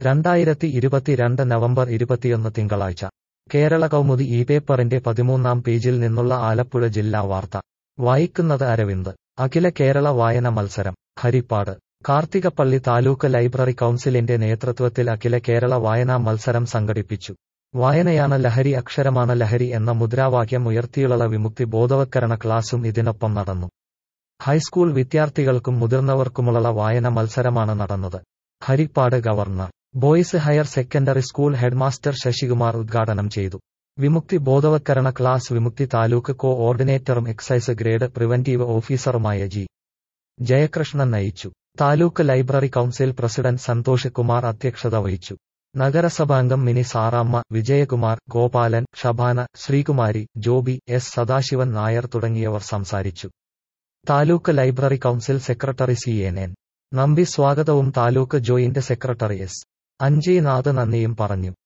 രണ്ടായിരത്തി ഇരുപത്തിരണ്ട് നവംബർ ഇരുപത്തിയൊന്ന് തിങ്കളാഴ്ച കേരള കൗമുദി ഈ പേപ്പറിന്റെ പതിമൂന്നാം പേജിൽ നിന്നുള്ള ആലപ്പുഴ ജില്ലാ വാർത്ത വായിക്കുന്നത് അരവിന്ദ് അഖില കേരള വായന മത്സരം ഹരിപ്പാട് കാർത്തികപ്പള്ളി താലൂക്ക് ലൈബ്രറി കൗൺസിലിന്റെ നേതൃത്വത്തിൽ അഖില കേരള വായനാ മത്സരം സംഘടിപ്പിച്ചു വായനയാണ് ലഹരി അക്ഷരമാണ് ലഹരി എന്ന മുദ്രാവാക്യം ഉയർത്തിയുള്ള വിമുക്തി ബോധവത്കരണ ക്ലാസും ഇതിനൊപ്പം നടന്നു ഹൈസ്കൂൾ വിദ്യാർത്ഥികൾക്കും മുതിർന്നവർക്കുമുള്ള വായന മത്സരമാണ് നടന്നത് Haripad government boys higher secondary school headmaster Sasikumar ഉദ്ഘാടനം ചെയ്തു വിമുക്തി ബോധവത്കരണ ക്ലാസ് വിമുക്തി താലൂക്ക് കോ ഓർഡിനേറ്ററും എക്സൈസ് ഗ്രേഡ് പ്രിവന്റീവ് ഓഫീസറുമായ ജി ജയകൃഷ്ണൻ നയിച്ചു taluk library council president Santhosh Kumar അധ്യക്ഷത വഹിച്ചു നഗരസഭാംഗം മിനി സാറാമ്മ വിജയകുമാർ ഗോപാലൻ ഷബാന ശ്രീകുമാരി ജോബി എസ് സദാശിവൻ നായർ തുടങ്ങിയവർ സംസാരിച്ചു taluk library council secretary C N N Nambi സ്വാഗതവും taluk joint secretary S Anjaynath നന്ദിയും പറഞ്ഞു